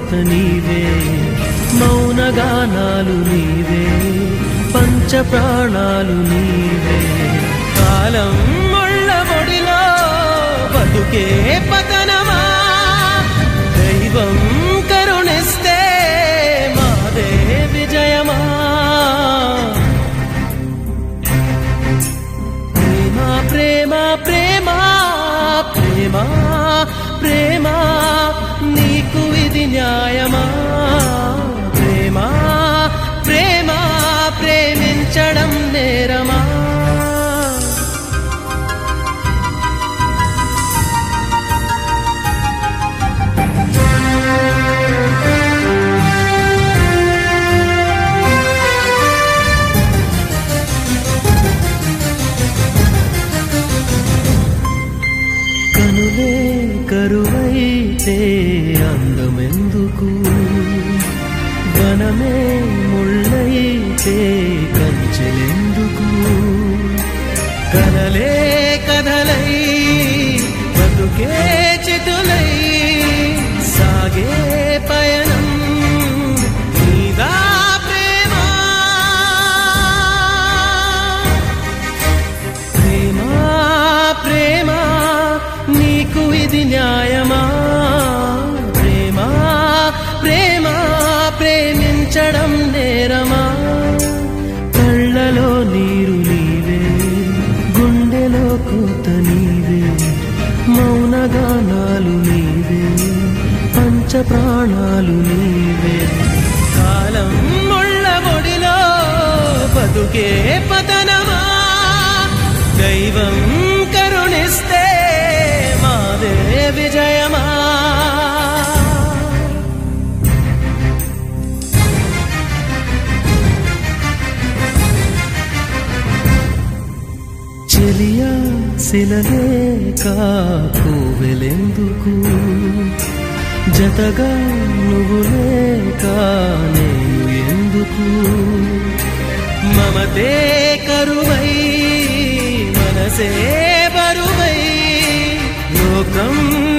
కోత నీవే మౌనగానాలు నీవే పంచ ప్రాణాలు నీవే కాలం ముళ్ళ ఒడిలో బతుకే పతనమా దైవం కరుణిస్తే మాదే విజయమా ప్రేమ ప్రేమ ప్రేమ ప్రేమ ప్రేమ నీకు ఇది న్యాయమా ప్రేమ ప్రేమ ప్రేమించడం నేరమా కనులే కరువైతే అందమెందుకు వనమే ముళ్ళైతే కంచెలెందుకు కలలే కథలై బతుకే చితులై సాగే పయనం నీదా ప్రేమ ప్రేమ ప్రేమ నీకు ఇది న్యాయమా ప్రేమ ప్రేమ ప్రేమించడం నేరమా కళ్ళలో నీరు నీవే గుండెలో కూత నీవే మౌనగానాలు నీవే పంచ ప్రాణాలు నీవే కాలం ముళ్ళ ఒడిలో బతుకే పతనమా దైవం కరుణిస్తే మాదే విజయమా చెలియా శిలలే కాకువెలెందుకు జతగా నువ్వు లేక నేను ఎందుకు మమతే కరువై మనసే బరువై లోకం